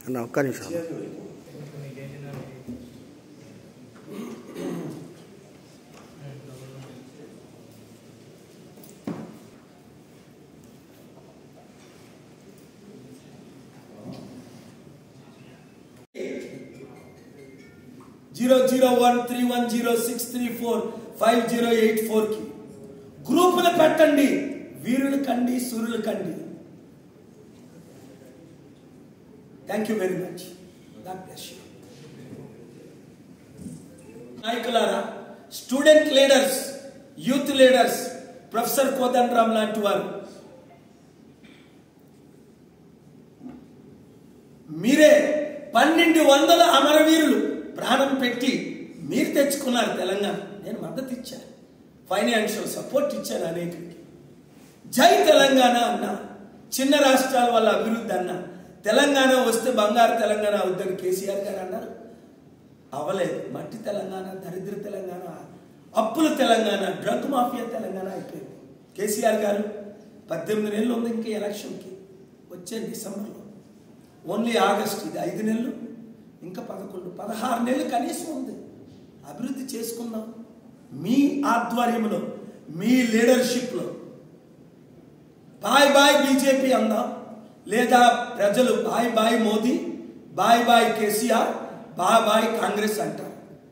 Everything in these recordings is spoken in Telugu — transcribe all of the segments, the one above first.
అన్న ఒక్క నిమిషం zero zero one three one zero six three four five zero eight four కి గ్రూపులు పెట్టండి వీరులు కండి సూర్యులు కండి thank you very much god bless you నాయకులారా student leaders youth leaders professor Kodandaram లాంటి వారు మీరే పన్నెండు వందల అమరవీరులు ప్రాణం పెట్టి మీరు తెచ్చుకున్నారు తెలంగాణ నేను మద్దతు ఇచ్చాను ఫైనాన్షియల్ సపోర్ట్ ఇచ్చాను అనేకులకి జై తెలంగాణ అన్న చిన్న రాష్ట్రాల వల్ల అభివృద్ధి అన్న తెలంగాణ వస్తే బంగారు తెలంగాణ అవుద్దని కేసీఆర్ గారు అన్నారు అవలేదు మట్టి తెలంగాణ దరిద్ర తెలంగాణ అప్పుల తెలంగాణ డ్రగ్ మాఫియా తెలంగాణ అయిపోయింది కేసీఆర్ గారు పద్దెనిమిది నెలలు ఉంది ఇంకా ఎలక్షన్కి వచ్చే డిసెంబర్లో ఓన్లీ ఆగస్ట్ ఇది ఐదు నెలలు ఇంకా పదకొండు పదహారు నెలలు కనీసం ఉంది అభివృద్ధి చేసుకుందాం మీ ఆధ్వర్యంలో మీ లీడర్షిప్లో బాయ్ బాయ్ బీజేపీ అందాం లేదా ప్రజలు bye bye Modi bye bye KCR bye bye Congress అంటారు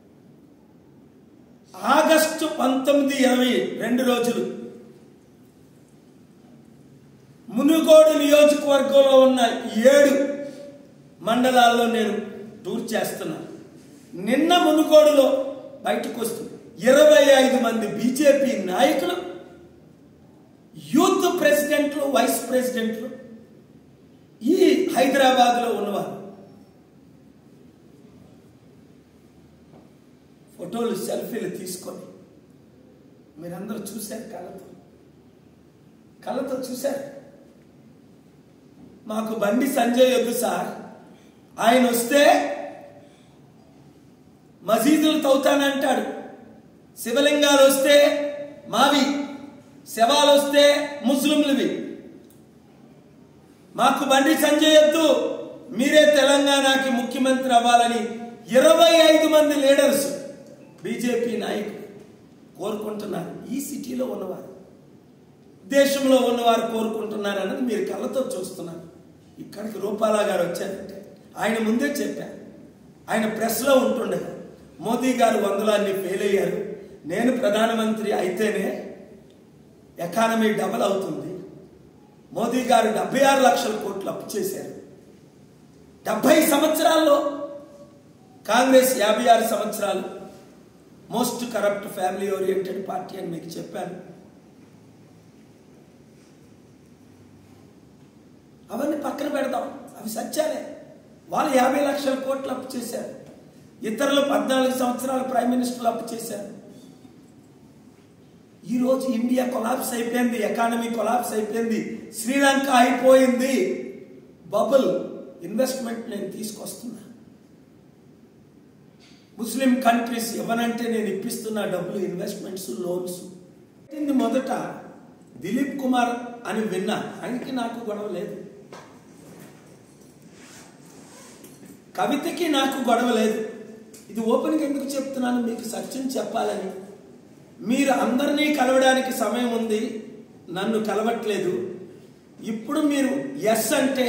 ఆగస్టు పంతొమ్మిది ఇరవై రెండు రోజులు మునుగోడు నియోజకవర్గంలో ఉన్న ఏడు మండలాల్లో నేను టూర్ చేస్తున్నాను నిన్న మునుగోడులో బయటకు వస్తుంది ఇరవై ఐదు మంది బీజేపీ నాయకులు యూత్ ప్రెసిడెంట్లు వైస్ ప్రెసిడెంట్లు ఈ హైదరాబాద్లో ఉన్నవారు ఫోటోలు సెల్ఫీలు తీసుకొని మీరందరూ చూశారు కళ్ళతో కళ్ళతో చూశారు మాకు బండి సంజయ్ వద్దు సార్ ఆయన వస్తే మసీదులు తవ్వుతానంటాడు శివలింగాలు వస్తే మావి శవాలు వస్తే ముస్లింలవి మాకు బండి సంజయ్ వద్దు మీరే తెలంగాణకి ముఖ్యమంత్రి అవ్వాలని ఇరవై ఐదు మంది లీడర్స్ బీజేపీ నాయకులు కోరుకుంటున్నారు ఈ సిటీలో ఉన్నవారు దేశంలో ఉన్నవారు కోరుకుంటున్నారు అన్నది మీరు కళ్ళతో చూస్తున్నారు ఇక్కడికి రూపాలా గారు వచ్చారంటే ఆయన ముందే చెప్పారు ఆయన ప్రెస్లో ఉంటుండగా మోదీ గారు వందలాన్ని ఫెయిల్ అయ్యారు నేను ప్రధానమంత్రి అయితేనే ఎకానమీ డబల్ అవుతుంది మోదీ గారు డెబ్బై ఆరు లక్షల కోట్లు అప్పు చేశారు డెబ్బై సంవత్సరాల్లో కాంగ్రెస్ యాభై ఆరు సంవత్సరాలు most corrupt family oriented party అని మీకు చెప్పాను అవన్నీ పక్కన పెడదాం అవి సత్యాలే వాళ్ళు యాభై లక్షల కోట్లు అప్పు చేశారు ఇతరులు పద్నాలుగు సంవత్సరాలు ప్రైమ్ మినిస్టర్లు అప్పు చేశారు ఈరోజు ఇండియా కొలాప్స్ అయిపోయింది ఎకానమీ కొలాప్స్ అయిపోయింది శ్రీలంక అయిపోయింది బబుల్ ఇన్వెస్ట్మెంట్ నేను తీసుకొస్తున్నా ముస్లిం కంట్రీస్ ఇవ్వనంటే నేను ఇప్పిస్తున్న డబ్బులు ఇన్వెస్ట్మెంట్స్ లోన్స్ మొదట దిలీప్ కుమార్ అని విన్నా ఆయనకి నాకు గొడవ లేదు కవితకి నాకు గొడవ లేదు ఇది ఓపెన్గా ఎందుకు చెప్తున్నాను మీకు సత్యం చెప్పాలని మీరు అందరినీ కలవడానికి సమయం ఉంది నన్ను కలవట్లేదు ఇప్పుడు మీరు ఎస్ అంటే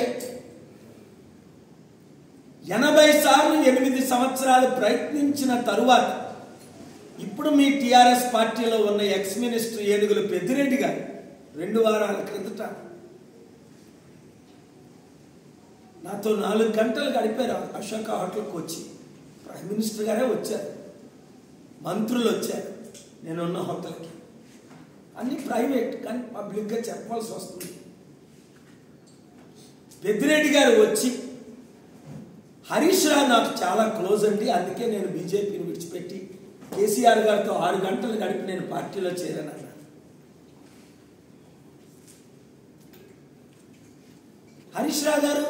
ఎనభై సార్లు ఎనిమిది సంవత్సరాలు ప్రయత్నించిన తరువాత ఇప్పుడు మీ టిఆర్ఎస్ పార్టీలో ఉన్న ఎక్స్ మినిస్టర్ ఏనుగులు పెద్దిరెడ్డి గారు రెండు వారాల క్రిందట నాతో నాలుగు గంటలు గడిపారు అశోక హోటల్కి వచ్చి ప్రైమ్ మినిస్టర్ గారే వచ్చారు మంత్రులు వచ్చారు నేనున్న హోటల్కి అన్ని ప్రైవేట్ కానీ పబ్లిక్గా చెప్పాల్సి వస్తుంది పెద్దిరెడ్డి గారు వచ్చి హరీష్ రావు నాకు చాలా క్లోజ్ అండి అందుకే నేను బీజేపీని విడిచిపెట్టి కేసీఆర్ గారితో ఆరు గంటలు గడిపి నేను పార్టీలో చేరానన్నాను హరీష్ రావు గారు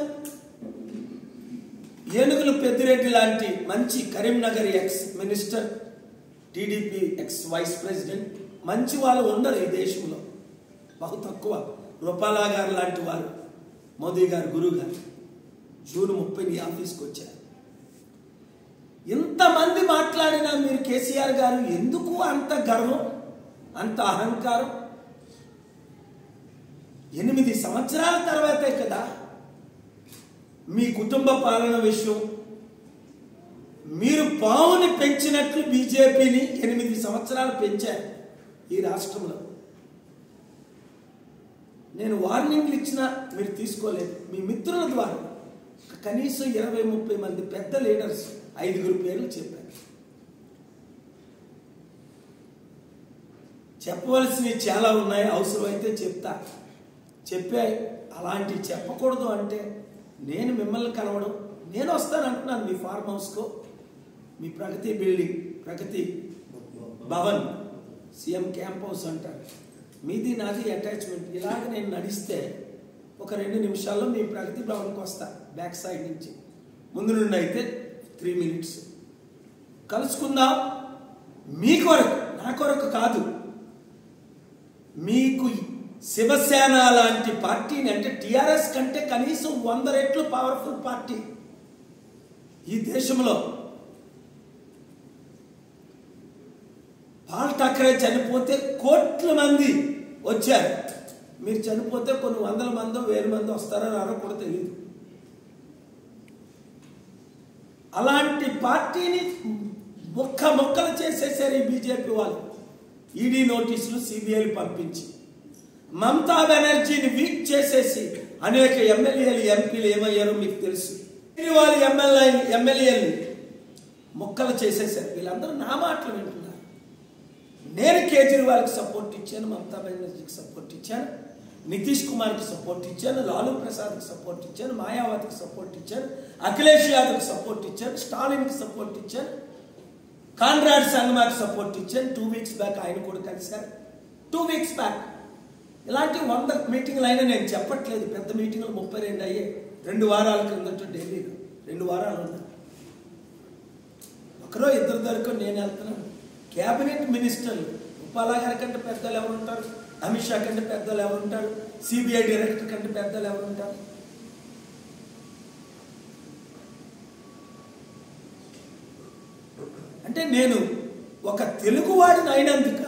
ఏనుగులు పెద్దిరెడ్డి లాంటి మంచి Karimnagar ex minister TDP ex vice president మంచి వాళ్ళు ఉండరు ఈ దేశంలో బహు తక్కువ రూపాలా గారు లాంటి వారు మోదీ గారు గురువు గారు జూన్ ముప్పై నీ ఆఫీస్కి వచ్చారు ఇంతమంది మాట్లాడినా మీరు కేసీఆర్ గారు ఎందుకు అంత గర్వం అంత అహంకారం ఎనిమిది సంవత్సరాల తర్వాతే కదా మీ కుటుంబ పాలన విషయం మీరు పావుని పెంచినట్లు బీజేపీని ఎనిమిది సంవత్సరాలు పెంచారు ఈ రాష్ట్రంలో నేను వార్నింగ్లు ఇచ్చినా మీరు తీసుకోలేదు మీ మిత్రుల ద్వారా కనీసం ఇరవై ముప్పై మంది పెద్ద లీడర్స్ ఐదుగురు పేర్లు చెప్పారు చెప్పవలసినవి చాలా ఉన్నాయి అవసరమైతే చెప్తా చెప్పే అలాంటివి చెప్పకూడదు అంటే నేను మిమ్మల్ని కలవడం నేను వస్తాను అంటున్నాను మీ ఫార్మ్ హౌస్కో మీ Pragathi building Pragathi Bhavan CM camp house అంటారు మీది నాది అటాచ్మెంట్ ఇలాగ నేను నడిస్తే ఒక రెండు నిమిషాల్లో మీ ప్రగతి భవన్కి వస్తా బ్యాక్ సైడ్ నుంచి ముందు నుండి అయితే త్రీ మినిట్స్ కలుసుకుందాం మీ కొరకు నా కొరకు కాదు మీకు శివసేన లాంటి పార్టీని అంటే టిఆర్ఎస్ కంటే కనీసం వంద రెట్లు పవర్ఫుల్ పార్టీ ఈ దేశంలో పాల్ ఠాకరే చనిపోతే కోట్ల మంది వచ్చారు మీరు చనిపోతే కొన్ని వందల మందో వేల మంది వస్తారో రారో కూడా తెలియదు అలాంటి పార్టీని మొక్క మొక్కలు చేసేసారు ఈ బీజేపీ వాళ్ళు ఈడీ నోటీసులు సిబిఐలు పంపించి మమతా బెనర్జీని వీక్ చేసేసి అనేక ఎమ్మెల్యేలు ఎంపీలు ఏమయ్యారో మీకు తెలుసు వాళ్ళు ఎమ్మెల్యే ఎమ్మెల్యేలు మొక్కలు చేసేసారు వీళ్ళందరూ నా మాటలు వింటున్నారు నేను కేజ్రీవాల్కి సపోర్ట్ ఇచ్చాను మమతా బెనర్జీకి సపోర్ట్ ఇచ్చాను నితీష్ కుమార్కి సపోర్ట్ ఇచ్చాను లాలూ ప్రసాద్కి సపోర్ట్ ఇచ్చాను మాయావతికి సపోర్ట్ ఇచ్చాను అఖిలేష్ యాదవ్కి సపోర్ట్ ఇచ్చాను స్టాలిన్కి సపోర్ట్ ఇచ్చాను కాన్రాడ్ సంగమాకి సపోర్ట్ ఇచ్చాను టూ వీక్స్ బ్యాక్ ఆయన కూడా కలిశారు టూ వీక్స్ బ్యాక్ ఇలాంటి వంద మీటింగ్లు అయినా నేను చెప్పట్లేదు పెద్ద మీటింగ్లు ముప్పై రెండు అయ్యాయి రెండు వారాల క్రిందట ఢిల్లీలో రెండు వారాలు ఉన్నా ఒకరో ఇద్దరు దొరక నేను వెళ్తున్నాను క్యాబినెట్ మినిస్టర్లు ఉపాలా గారి కంటే పెద్దలు ఎవరు ఉంటారు అమిత్ షా కంటే పెద్దలు ఎవరు ఉంటారు సిబిఐ డైరెక్టర్ కంటే పెద్దలు ఎవరు ఉంటారు అంటే నేను ఒక తెలుగువాడిని అయినందుక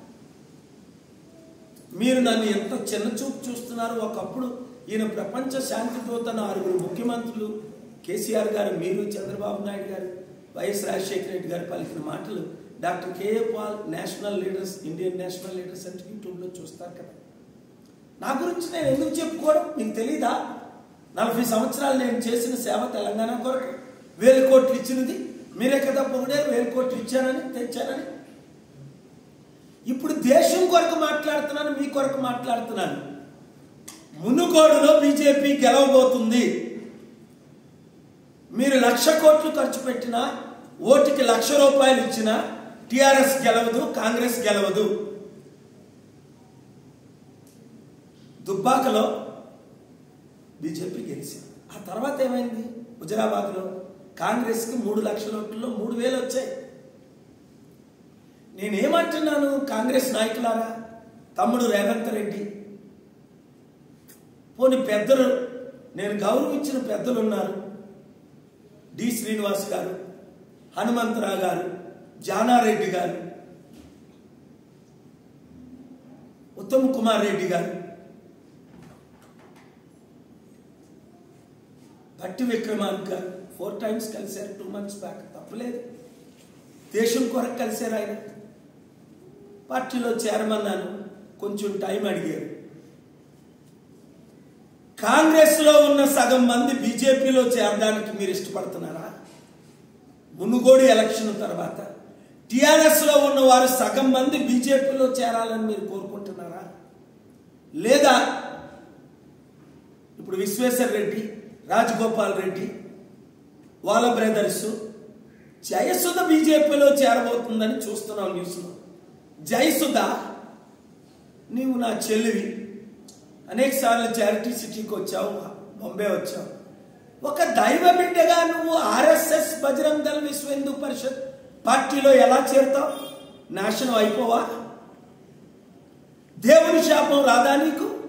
మీరు నన్ను ఎంత చిన్న చూపు చూస్తున్నారు ఒకప్పుడు ఈయన ప్రపంచ శాంతి దూతన ఆరుగురు ముఖ్యమంత్రులు కేసీఆర్ గారు మీరు చంద్రబాబు నాయుడు గారు వైఎస్ రాజశేఖర రెడ్డి గారు పలికిన మాటలు doctor K A Paul national leaders Indian national leaders అంటే యూట్యూబ్లో చూస్తారు కదా నా గురించి నేను ఎందుకు చెప్పుకోవడం మీకు తెలీదా నలభై సంవత్సరాలు నేను చేసిన సేవ తెలంగాణ కొరకు వేల కోట్లు ఇచ్చినది మీరే కదా పొగిడారు వేల కోట్లు ఇచ్చానని తెచ్చానని ఇప్పుడు దేశం కొరకు మాట్లాడుతున్నాను మీ కొరకు మాట్లాడుతున్నాను మునుగోడులో బీజేపీ గెలవబోతుంది మీరు లక్ష కోట్లు ఖర్చు పెట్టినా ఓటుకి లక్ష రూపాయలు ఇచ్చినా టిఆర్ఎస్ గెలవదు కాంగ్రెస్ గెలవదు దుబ్బాకలో బీజేపీ గెలిచింది ఆ తర్వాత ఏమైంది హుజరాబాద్లో కాంగ్రెస్కి మూడు లక్షల ఓట్లలో మూడు వేలు వచ్చాయి నేనేమంటున్నాను కాంగ్రెస్ నాయకులారా తమ్ముడు రేవంత్ రెడ్డి పోని పెద్దలు నేను గౌరవించిన పెద్దలు ఉన్నారు డి శ్రీనివాస్ గారు హనుమంతరావు గారు జానారెడ్డి గారు ఉత్తమ్ కుమార్ రెడ్డి గారు భట్టి విక్రమార్క గారు ఫోర్ టైమ్స్ కలిశారు టూ మంత్స్ బ్యాక్ తప్పలేదు దేశం కొరకు కలిశారు ఆయన పార్టీలో చేరమన్నాను కొంచెం టైం అడిగారు కాంగ్రెస్లో ఉన్న సగం మంది బీజేపీలో చేరడానికి మీరు ఇష్టపడుతున్నారా మునుగోడు ఎలక్షన్ తర్వాత టిఆర్ఎస్లో ఉన్న వారు సగం మంది బీజేపీలో చేరాలని మీరు కోరుకుంటున్నారా లేదా ఇప్పుడు విశ్వేశ్వర్ రెడ్డి రాజగోపాల్ రెడ్డి వాళ్ళ బ్రదర్స్ జయసుధ బీజేపీలో చేరబోతుందని చూస్తున్నాం న్యూస్లో జయసుధ నీవు నా చెల్లివి అనేక సార్లు చారిటీ సిటీకి వచ్చావు బాంబే వచ్చావు ఒక దైవ బిడ్డగా నువ్వు ఆర్ఎస్ఎస్ బజరంగ్ దళ్ విశ్వ హిందూ పరిషత్ పార్టీలో ఎలా చేరుతావు నాశనం అయిపోవా దేవుని శాపం రాదా నీకు